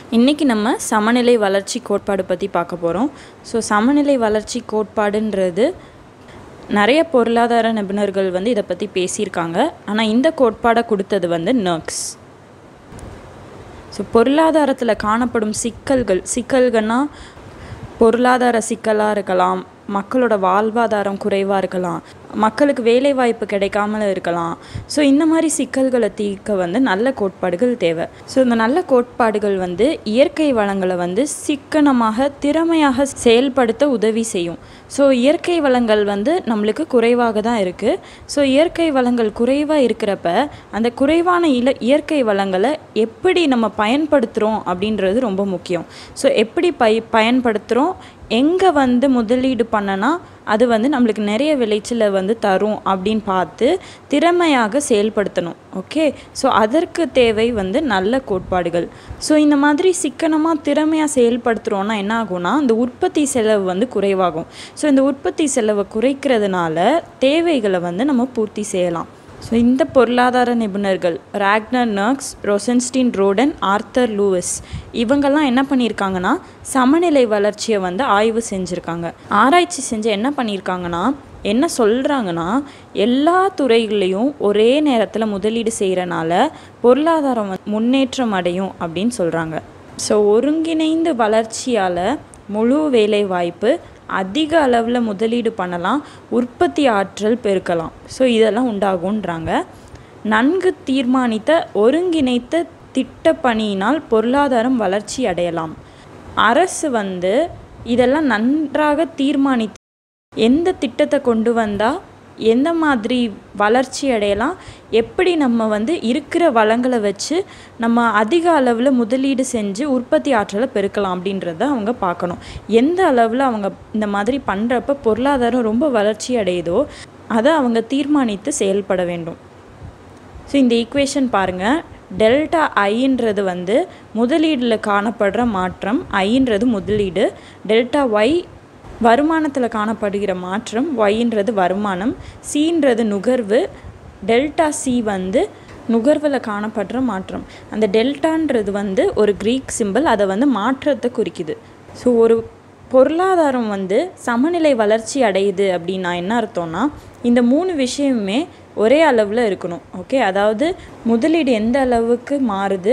இன்றைக்கி நம்ம சமநிலை வளர்ச்சி கோட்பாடு பற்றி பார்க்க போகிறோம் ஸோ சமநிலை வளர்ச்சி கோட்பாடுன்றது நிறைய பொருளாதார நிபுணர்கள் வந்து இதை பற்றி பேசியிருக்காங்க ஆனால் இந்த கோட்பாடை கொடுத்தது வந்து நர்க்ஸ் ஸோ பொருளாதாரத்தில் காணப்படும் சிக்கல்கள் சிக்கல்கள்னால் பொருளாதார சிக்கலாக இருக்கலாம் மக்களோட வாழ்வாதாரம் குறைவாக இருக்கலாம் மக்களுக்கு வேலை வாய்ப்பு கிடைக்காமல இருக்கலாம் ஸோ இந்த மாதிரி சிக்கல்களை தீர்க்க வந்து நல்ல கோட்பாடுகள் தேவை ஸோ இந்த நல்ல கோட்பாடுகள் வந்து இயற்கை வளங்களை வந்து சிக்கனமாக திறமையாக செயல்படுத்த உதவி செய்யும் ஸோ இயற்கை வளங்கள் வந்து நம்மளுக்கு குறைவாக தான் இருக்குது ஸோ இயற்கை வளங்கள் குறைவாக இருக்கிறப்ப அந்த குறைவான இல இயற்கை வளங்களை எப்படி நம்ம பயன்படுத்துகிறோம் அப்படின்றது ரொம்ப முக்கியம் ஸோ எப்படி பய பயன்படுத்துகிறோம் எங்கே வந்து முதலீடு பண்ணனா அது வந்து நம்மளுக்கு நிறைய விளைச்சலை வந்து தரும் அப்படின்னு பார்த்து திறமையாக செயல்படுத்தணும் ஓகே ஸோ அதற்கு தேவை வந்து நல்ல கோட்பாடுகள் ஸோ இந்த மாதிரி சிக்கனமாக திறமையாக செயல்படுத்துகிறோன்னா என்ன ஆகும்னா இந்த உற்பத்தி செலவு வந்து குறைவாகும் ஸோ இந்த உற்பத்தி செலவை குறைக்கிறதுனால தேவைகளை வந்து நம்ம பூர்த்தி செய்யலாம் ஸோ இந்த பொருளாதார நிபுணர்கள் ராக்னர் நர்க்ஸ் ரொசன்ஸ்டீன் ரோடன் ஆர்த்தர் லூவிஸ் இவங்கெல்லாம் என்ன பண்ணியிருக்காங்கன்னா சமநிலை வளர்ச்சியை வந்து ஆய்வு செஞ்சுருக்காங்க ஆராய்ச்சி செஞ்சு என்ன பண்ணியிருக்காங்கன்னா என்ன சொல்கிறாங்கன்னா எல்லா துறைகளையும் ஒரே நேரத்தில் முதலீடு செய்கிறனால பொருளாதாரம் வந்து முன்னேற்றம் அடையும் அப்படின்னு சொல்கிறாங்க ஸோ ஒருங்கிணைந்த வளர்ச்சியால் முழு வேலை வாய்ப்பு அதிக அளவில் முதலீடு பண்ணலாம் உற்பத்தி ஆற்றல் பெருக்கலாம் ஸோ இதெல்லாம் உண்டாகுன்றாங்க நன்கு தீர்மானித்த ஒருங்கிணைத்த திட்டப்பணியினால் பொருளாதாரம் வளர்ச்சி அடையலாம் அரசு வந்து இதெல்லாம் நன்றாக தீர்மானித்து எந்த திட்டத்தை கொண்டு வந்தால் எந்த மாதிரி வளர்ச்சி அடையலாம் எப்படி நம்ம வந்து இருக்கிற வளங்களை வச்சு நம்ம அதிக அளவில் முதலீடு செஞ்சு உற்பத்தி ஆற்றலை பெருக்கலாம் அப்படின்றத அவங்க பார்க்கணும் எந்த அளவில் அவங்க இந்த மாதிரி பண்ணுறப்ப பொருளாதாரம் ரொம்ப வளர்ச்சி அடையுதோ அதை அவங்க தீர்மானித்து செயல்பட வேண்டும் ஸோ இந்த ஈக்குவேஷன் பாருங்கள் டெல்டா ஐன்றது வந்து முதலீடில் காணப்படுற மாற்றம் ஐன்றது முதலீடு டெல்டா ஒய் வருமானத்தில் காணப்படுகிற மாற்றம் ஒய்ன்றது வருமானம் சீன்றது நுகர்வு டெல்டா சி வந்து நுகர்வில் காணப்படுற மாற்றம் அந்த டெல்டான்றது வந்து ஒரு க்ரீக் சிம்பிள் அதை வந்து மாற்றத்தை குறிக்குது ஸோ ஒரு பொருளாதாரம் வந்து சமநிலை வளர்ச்சி அடையுது அப்படின்னா என்ன அர்த்தம்னா இந்த மூணு விஷயமுமே ஒரே அளவில் இருக்கணும் ஓகே அதாவது முதலீடு எந்த அளவுக்கு மாறுது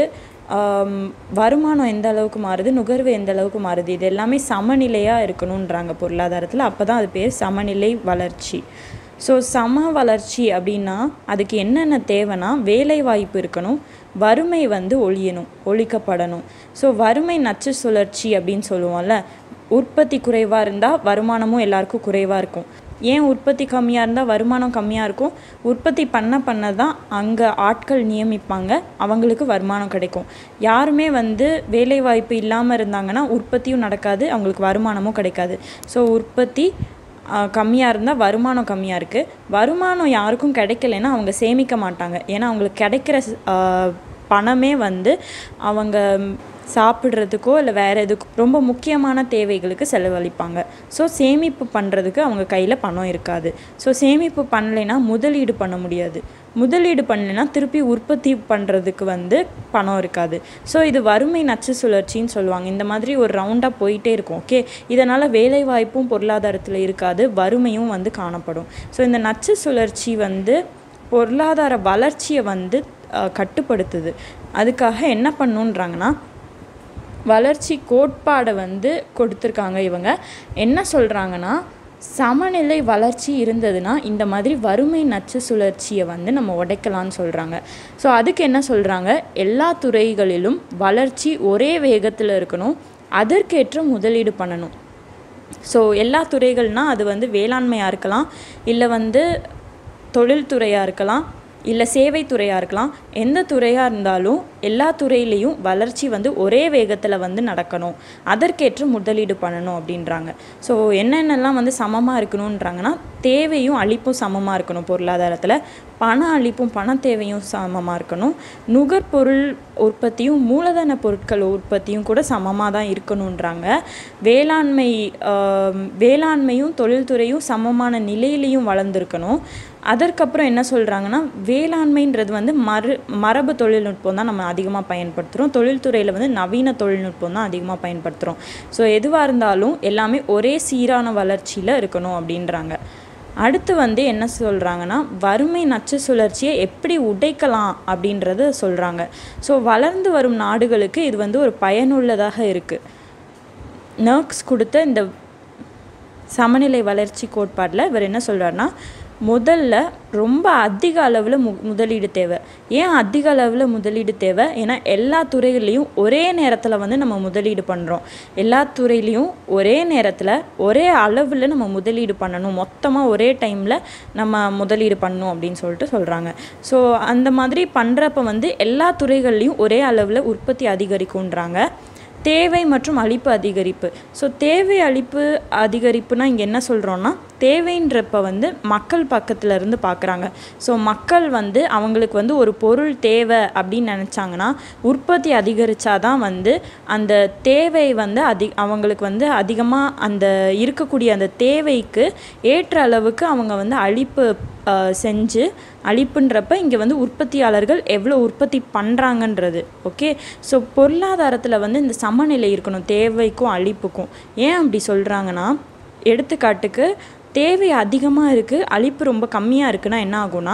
வருமானம் எந்த அளவுக்கு மாறுது நுகர்வு எந்த அளவுக்கு மாறுது இது எல்லாமே சமநிலையாக இருக்கணுன்றாங்க பொருளாதாரத்தில் அப்போ தான் அது பேர் சமநிலை வளர்ச்சி ஸோ சம வளர்ச்சி அப்படின்னா அதுக்கு என்னென்ன தேவைன்னா வேலை வாய்ப்பு இருக்கணும் வறுமை வந்து ஒழியணும் ஒழிக்கப்படணும் ஸோ வறுமை நச்சு சுழற்சி அப்படின்னு சொல்லுவோம்ல உற்பத்தி குறைவாக இருந்தால் வருமானமும் எல்லாருக்கும் குறைவாக இருக்கும் ஏன் உற்பத்தி கம்மியாக இருந்தால் வருமானம் கம்மியாக இருக்கும் உற்பத்தி பண்ண பண்ண தான் அங்கே ஆட்கள் நியமிப்பாங்க அவங்களுக்கு வருமானம் கிடைக்கும் யாருமே வந்து வேலை வாய்ப்பு இல்லாமல் இருந்தாங்கன்னா உற்பத்தியும் நடக்காது அவங்களுக்கு வருமானமும் கிடைக்காது ஸோ உற்பத்தி கம்மியாக இருந்தால் வருமானம் கம்மியாக இருக்குது வருமானம் யாருக்கும் கிடைக்கலன்னா அவங்க சேமிக்க மாட்டாங்க ஏன்னா அவங்களுக்கு கிடைக்கிற பணமே வந்து அவங்க சாப்பிட்றதுக்கோ இல்லை வேறு எதுக்கோ ரொம்ப முக்கியமான தேவைகளுக்கு செலவழிப்பாங்க ஸோ சேமிப்பு பண்ணுறதுக்கு அவங்க கையில் பணம் இருக்காது ஸோ சேமிப்பு பண்ணலைன்னா முதலீடு பண்ண முடியாது முதலீடு பண்ணலைன்னா திருப்பி உற்பத்தி பண்ணுறதுக்கு வந்து பணம் இருக்காது ஸோ இது வறுமை நச்சு சுழற்சின்னு சொல்லுவாங்க இந்த மாதிரி ஒரு ரவுண்டாக போயிட்டே இருக்கும் ஓகே இதனால் வேலை வாய்ப்பும் பொருளாதாரத்தில் இருக்காது வறுமையும் வந்து காணப்படும் ஸோ இந்த நச்சு சுழற்சி வந்து பொருளாதார வளர்ச்சியை வந்து கட்டுப்படுத்துது அதுக்காக என்ன பண்ணுன்றாங்கன்னா வளர்ச்சி கோட்பாடை வந்து கொடுத்துருக்காங்க இவங்க என்ன சொல்கிறாங்கன்னா சமநிலை வளர்ச்சி இருந்ததுன்னா இந்த மாதிரி வறுமை நச்சு சுழற்சியை வந்து நம்ம உடைக்கலான்னு சொல்கிறாங்க ஸோ அதுக்கு என்ன சொல்கிறாங்க எல்லா துறைகளிலும் வளர்ச்சி ஒரே வேகத்தில் இருக்கணும் அதற்கேற்ற முதலீடு பண்ணணும் ஸோ எல்லா துறைகள்னால் அது வந்து வேளாண்மையாக இருக்கலாம் இல்லை வந்து தொழில்துறையாக இருக்கலாம் இல்லை சேவைத்துறையாக இருக்கலாம் எந்த துறையாக இருந்தாலும் எல்லா துறையிலையும் வளர்ச்சி வந்து ஒரே வேகத்தில் வந்து நடக்கணும் அதற்கேற்ற முதலீடு பண்ணணும் அப்படின்றாங்க ஸோ என்னென்னலாம் வந்து சமமாக இருக்கணுன்றாங்கன்னா தேவையும் அளிப்பும் சமமாக இருக்கணும் பொருளாதாரத்தில் பண அளிப்பும் பண தேவையும் சமமாக இருக்கணும் நுகர்பொருள் உற்பத்தியும் மூலதன பொருட்கள் உற்பத்தியும் கூட சமமாக தான் இருக்கணுன்றாங்க வேளாண்மை வேளாண்மையும் தொழில்துறையும் சமமான நிலையிலையும் வளர்ந்துருக்கணும் அதற்கப்புறம் என்ன சொல்கிறாங்கன்னா வேளாண்மைன்றது வந்து மறு மரபு தொழில்நுட்பம் தான் நம்ம அதிகமாக பயன்படுத்துகிறோம் தொழில்துறையில் வந்து நவீன தொழில்நுட்பம் தான் அதிகமாக பயன்படுத்துகிறோம் ஸோ எதுவாக இருந்தாலும் எல்லாமே ஒரே சீரான வளர்ச்சியில் இருக்கணும் அப்படின்றாங்க அடுத்து வந்து என்ன சொல்கிறாங்கன்னா வறுமை நச்சு சுழற்சியை எப்படி உடைக்கலாம் அப்படின்றத சொல்கிறாங்க ஸோ வளர்ந்து வரும் நாடுகளுக்கு இது வந்து ஒரு பயனுள்ளதாக இருக்குது நர்க்ஸ் கொடுத்த இந்த சமநிலை வளர்ச்சி கோட்பாட்டில் இவர் என்ன சொல்கிறாருன்னா முதல்ல ரொம்ப அதிக அளவில் மு முதலீடு தேவை ஏன் அதிக அளவில் முதலீடு தேவை ஏன்னா எல்லா துறைகள்லையும் ஒரே நேரத்தில் வந்து நம்ம முதலீடு பண்ணுறோம் எல்லா துறையிலையும் ஒரே நேரத்தில் ஒரே அளவில் நம்ம முதலீடு பண்ணணும் மொத்தமாக ஒரே டைமில் நம்ம முதலீடு பண்ணணும் அப்படின்னு சொல்லிட்டு சொல்கிறாங்க ஸோ அந்த மாதிரி பண்ணுறப்ப வந்து எல்லா துறைகள்லையும் ஒரே அளவில் உற்பத்தி அதிகரிக்குன்றாங்க தேவை மற்றும் அளிப்பு அதிகரிப்பு ஸோ தேவை அளிப்பு அதிகரிப்புனா இங்கே என்ன சொல்கிறோன்னா தேவைன்றப்ப வந்து மக்கள் பக்கத்தில் இருந்து பார்க்குறாங்க ஸோ மக்கள் வந்து அவங்களுக்கு வந்து ஒரு பொருள் தேவை அப்படின்னு நினச்சாங்கன்னா உற்பத்தி அதிகரித்தாதான் வந்து அந்த தேவை வந்து அதி அவங்களுக்கு வந்து அதிகமாக அந்த இருக்கக்கூடிய அந்த தேவைக்கு ஏற்ற அளவுக்கு அவங்க வந்து அளிப்பு ஆஹ், செஞ்சு அளிப்புன்றப்ப இங்கே வந்து உற்பத்தியாளர்கள் எவ்வளோ உற்பத்தி பண்ணுறாங்கன்றது ஓகே ஸோ பொருளாதாரத்தில் வந்து இந்த சமநிலை இருக்கணும் தேவைக்கும் அளிப்புக்கும் ஏன் அப்படி சொல்கிறாங்கன்னா எடுத்துக்காட்டுக்கு தேவை அதிகமாக இருக்குது அளிப்பு ரொம்ப கம்மியாக இருக்குன்னா என்ன ஆகும்னா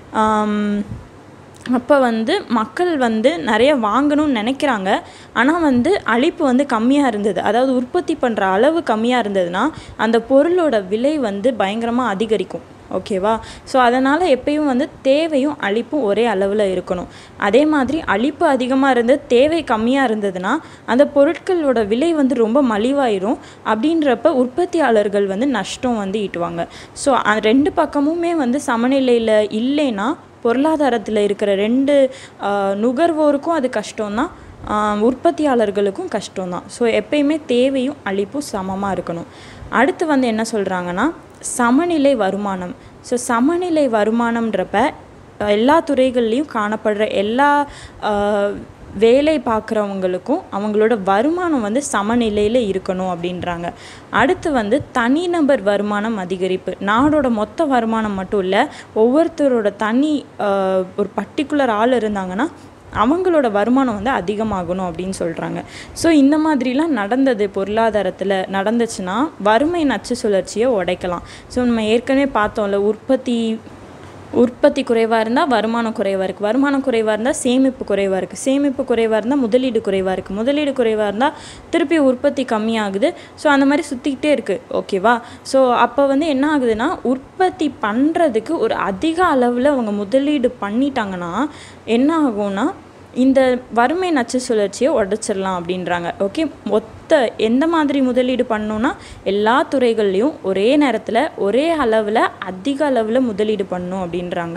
அப்போ வந்து மக்கள் வந்து நிறைய வாங்கணும்னு நினைக்கிறாங்க ஆனால் வந்து அளிப்பு வந்து கம்மியாக இருந்தது அதாவது உற்பத்தி பண்ணுற அளவு கம்மியாக இருந்ததுன்னா அந்த பொருளோட விலை வந்து பயங்கரமாக அதிகரிக்கும் ஓகேவா ஸோ அதனால் எப்பயும் வந்து தேவையும் அளிப்பும் ஒரே அளவில் இருக்கணும் அதே மாதிரி அளிப்பு அதிகமாக இருந்து தேவை கம்மியாக இருந்ததுன்னா அந்த பொருட்களோட விலை வந்து ரொம்ப மலிவாயிரும் அப்படின்றப்ப உற்பத்தியாளர்கள் வந்து நஷ்டம் வந்து ஈட்டுவாங்க ஸோ ரெண்டு பக்கமுமே வந்து சமநிலையில் இல்லைன்னா பொருளாதாரத்தில் இருக்கிற ரெண்டு ஆஹ், நுகர்வோருக்கும் அது கஷ்டம்தான் ஆஹ், உற்பத்தியாளர்களுக்கும் கஷ்டம்தான் ஸோ எப்பயுமே தேவையும் அளிப்பும் சமமாக இருக்கணும் அடுத்து வந்து என்ன சொல்கிறாங்கன்னா சமநிலை வருமானம் ஸோ சமநிலை வருமானம்ன்றப்ப அஹ், எல்லா துறைகள்லையும் காணப்படுற எல்லா ஆஹ், வேலை பார்க்குறவங்களுக்கும் அவங்களோட வருமானம் வந்து சமநிலையில் இருக்கணும் அப்படின்றாங்க அடுத்து வந்து தனிநபர் வருமானம் அதிகரிப்பு நாடோட மொத்த வருமானம் மட்டும் இல்லை ஒவ்வொருத்தரோட தனி ஆஹ், ஒரு பர்டிகுலர் ஆள் இருந்தாங்கன்னா அவங்களோட வருமானம் வந்து அதிகமாகணும் அப்படின்னு சொல்கிறாங்க ஸோ இந்த மாதிரிலாம் நடந்தது பொருளாதாரத்தில் நடந்துச்சுன்னா வறுமை நச்சு சுழற்சியை உடைக்கலாம் ஸோ நம்ம ஏற்கனவே பார்த்தோம்ல உற்பத்தி உற்பத்தி குறைவாக இருந்தால் வருமானம் குறைவாக இருக்குது வருமானம் குறைவாக இருந்தால் சேமிப்பு குறைவாக இருக்குது சேமிப்பு குறைவாக இருந்தால் முதலீடு குறைவாக இருக்குது முதலீடு குறைவாக இருந்தால் திருப்பி உற்பத்தி கம்மியாகுது ஸோ அந்த மாதிரி சுற்றிக்கிட்டே இருக்குது ஓகேவா ஸோ அப்போ வந்து என்ன ஆகுதுன்னா உற்பத்தி பண்ணுறதுக்கு ஒரு அதிக அளவில் அவங்க முதலீடு பண்ணிட்டாங்கன்னா என்ன ஆகும்னா இந்த வறுமை நச்சு சுழற்சியை உடச்சிடலாம் அப்படின்றாங்க ஓகே மொத்த எந்த மாதிரி முதலீடு பண்ணணும்னா எல்லா துறைகள்லையும் ஒரே நேரத்தில் ஒரே அளவில் அதிக அளவில் முதலீடு பண்ணணும் அப்படின்றாங்க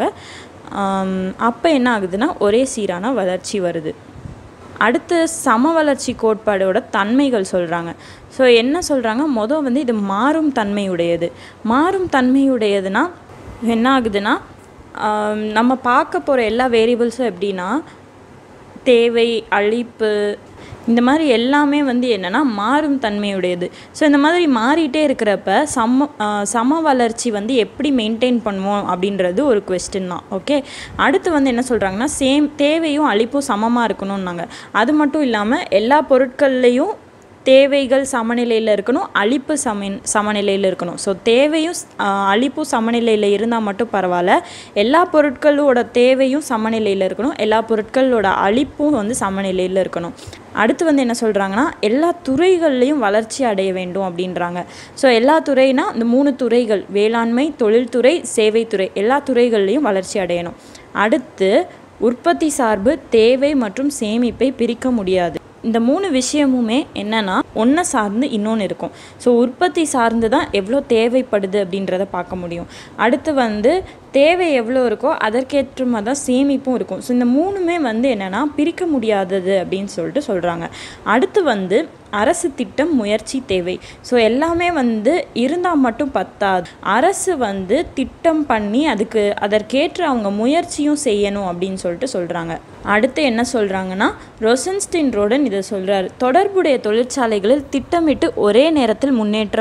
அப்போ என்ன ஆகுதுன்னா ஒரே சீரான வளர்ச்சி வருது அடுத்து சம வளர்ச்சி கோட்பாடோட தன்மைகள் சொல்கிறாங்க ஸோ என்ன சொல்கிறாங்க மொதல் வந்து இது மாறும் தன்மையுடையது மாறும் தன்மையுடையதுன்னா என்ன ஆகுதுன்னா ஆம், நம்ம பார்க்க போகிற எல்லா வேரியபிள்ஸும் எப்படின்னா தேவை அழிப்பு இந்த மாதிரி எல்லாமே வந்து என்னென்னா மாறும் தன்மையுடையது ஸோ இந்த மாதிரி மாறிட்டே இருக்கிறப்ப சம ஆஹ் சம வளர்ச்சி வந்து எப்படி மெயின்டைன் பண்ணுவோம் அப்படின்றது ஒரு கொஸ்டின் தான் ஓகே அடுத்து வந்து என்ன சொல்கிறாங்கன்னா சேம் தேவையும் அழிப்பும் சமமாக இருக்கணும்னாங்க அது மட்டும் இல்லாமல் எல்லா பொருட்கள்லேயும் தேவைகள் சமநிலையில் இருக்கணும் அழிப்பு சம சமநிலையில் இருக்கணும் ஸோ தேவையும் ஆஹ், அழிப்பும் சமநிலையில் இருந்தால் மட்டும் பரவாயில்ல எல்லா பொருட்களோட தேவையும் சமநிலையில் இருக்கணும் எல்லா பொருட்களோட அழிப்பும் வந்து சமநிலையில் இருக்கணும் அடுத்து வந்து என்ன சொல்கிறாங்கன்னா எல்லா துறைகள்லையும் வளர்ச்சி அடைய வேண்டும் அப்படின்றாங்க ஸோ எல்லா துறைனா இந்த மூணு துறைகள் வேளாண்மை தொழில்துறை சேவைத்துறை எல்லா துறைகள்லையும் வளர்ச்சி அடையணும் அடுத்து உற்பத்தி சார்பு தேவை மற்றும் சேமிப்பை பிரிக்க முடியாது இந்த மூணு விஷயமுமே என்னன்னா ஒன்றை சார்ந்து இன்னொன்று இருக்கும் ஸோ உற்பத்தி சார்ந்து தான் எவ்வளோ தேவைப்படுது அப்படின்றத பார்க்க முடியும் அடுத்து வந்து தேவை எவ்வளோ இருக்கோ அதற்கேற்ற மாதிரி தான் சேமிப்பும் இருக்கும் ஸோ இந்த மூணுமே வந்து என்னென்னா பிரிக்க முடியாதது அப்படின்னு சொல்லிட்டு சொல்கிறாங்க அடுத்து வந்து அரசு திட்டம் முயற்சி தேவை ஸோ எல்லாமே வந்து இருந்தால் மட்டும் பத்தாது அரசு வந்து திட்டம் பண்ணி அதுக்கு அதற்கேற்ற அவங்க முயற்சியும் செய்யணும் அப்படின்னு சொல்லிட்டு சொல்கிறாங்க அடுத்து என்ன சொல்கிறாங்கன்னா ரொசன்ஸ்டின் ரோடன் இதை சொல்கிறாரு தொடர்புடைய தொழிற்சாலைகளில் திட்டமிட்டு ஒரே நேரத்தில் முன்னேற்றம்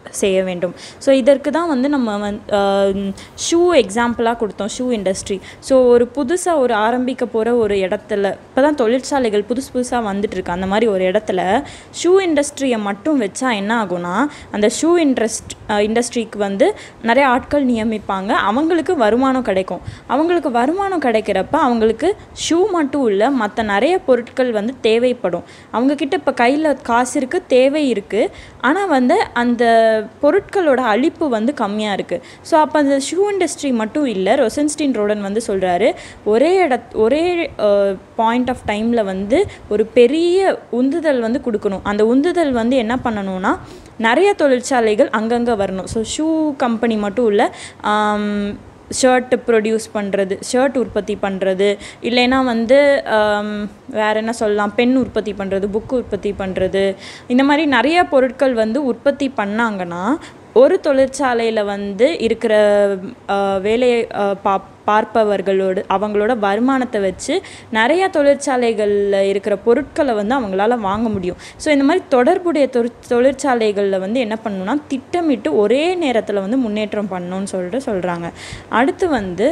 செய்ய வேண்டும் ஸோ இதற்கு தான் வந்து நம்ம வந் ஷூ எக்ஸாம்பிளாக கொடுத்தோம் ஷூ இண்டஸ்ட்ரி ஸோ ஒரு புதுசாக ஒரு ஆரம்பிக்க போகிற ஒரு இடத்துல இப்போ தான் தொழிற்சாலைகள் புதுசு புதுசாக வந்துட்டுருக்கு அந்த மாதிரி ஒரு இடத்துல ஷூ இண்டஸ்ட்ரியை மட்டும் வச்சா என்ன ஆகும்னா அந்த ஷூ இண்டஸ்ட் இண்டஸ்ட்ரிக்கு வந்து நிறைய ஆட்கள் நியமிப்பாங்க அவங்களுக்கு வருமானம் கிடைக்கும் அவங்களுக்கு வருமானம் கிடைக்கிறப்ப அவங்களுக்கு ஷூ மட்டும் இல்லை மற்ற நிறைய பொருட்கள் வந்து தேவைப்படும் அவங்கக்கிட்ட இப்போ கையில் காசு இருக்குது தேவை இருக்குது ஆனால் வந்து அந்த பொருட்களோட அழிப்பு வந்து கம்மியாக இருக்குது ஸோ அப்போ அந்த ஷூ இண்டஸ்ட்ரி மட்டும் இல்லை ரொசன்ஸ்டீன் ரோடன் வந்து சொல்கிறாரு ஒரே இட ஒரே பாயிண்ட் ஆஃப் டைமில் வந்து ஒரு பெரிய உந்துதல் வந்து கொடுக்கணும் அந்த உந்துதல் வந்து என்ன பண்ணணும்னா நிறைய தொழிற்சாலைகள் அங்கங்கே வரணும் ஸோ ஷூ கம்பெனி மட்டும் இல்லை ஷர்ட் ப்ரொடியூஸ் பண்ணுறது ஷர்ட் உற்பத்தி பண்ணுறது இல்லைன்னா வந்து வேறு என்ன சொல்லலாம் பென் உற்பத்தி பண்ணுறது புக் உற்பத்தி பண்ணுறது இந்த மாதிரி நிறைய பொருட்கள் வந்து உற்பத்தி பண்ணாங்கன்னா ஒரு தொழிற்சாலையில் வந்து இருக்கிற வேலையை பா பார்ப்பவர்களோடு அவங்களோட வருமானத்தை வச்சு நிறையா தொழிற்சாலைகளில் இருக்கிற பொருட்களை வந்து அவங்களால வாங்க முடியும் ஸோ இந்த மாதிரி தொடர்புடைய தொழிற் தொழிற்சாலைகளில் வந்து என்ன பண்ணணும்னா திட்டமிட்டு ஒரே நேரத்தில் வந்து முன்னேற்றம் பண்ணணும்னு சொல்லிட்டு சொல்கிறாங்க அடுத்து வந்து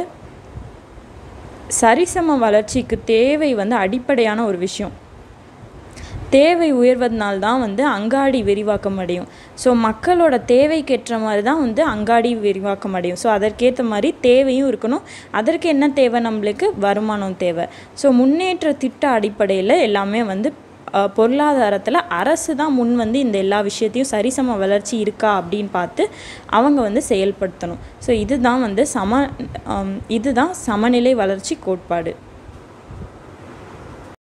சரிசம வளர்ச்சிக்கு தேவை வந்து அடிப்படையான ஒரு விஷயம் தேவை உயர்வதனால்தான் வந்து அங்காடி விரிவாக்கம் அடையும் ஸோ மக்களோட தேவைக்கேற்ற மாதிரி தான் வந்து அங்காடி விரிவாக்கம் அடையும் ஸோ அதற்கேற்ற மாதிரி தேவையும் இருக்கணும் அதற்கு என்ன தேவை நம்மளுக்கு வருமானம் தேவை ஸோ முன்னேற்ற திட்ட அடிப்படையில் எல்லாமே வந்து பொருளாதாரத்தில் அரசு தான் முன் வந்து இந்த எல்லா விஷயத்தையும் சரிசம வளர்ச்சி இருக்கா அப்படின்னு பார்த்து அவங்க வந்து செயல்படுத்தணும் ஸோ இதுதான் வந்து சம இதுதான் சமநிலை வளர்ச்சி கோட்பாடு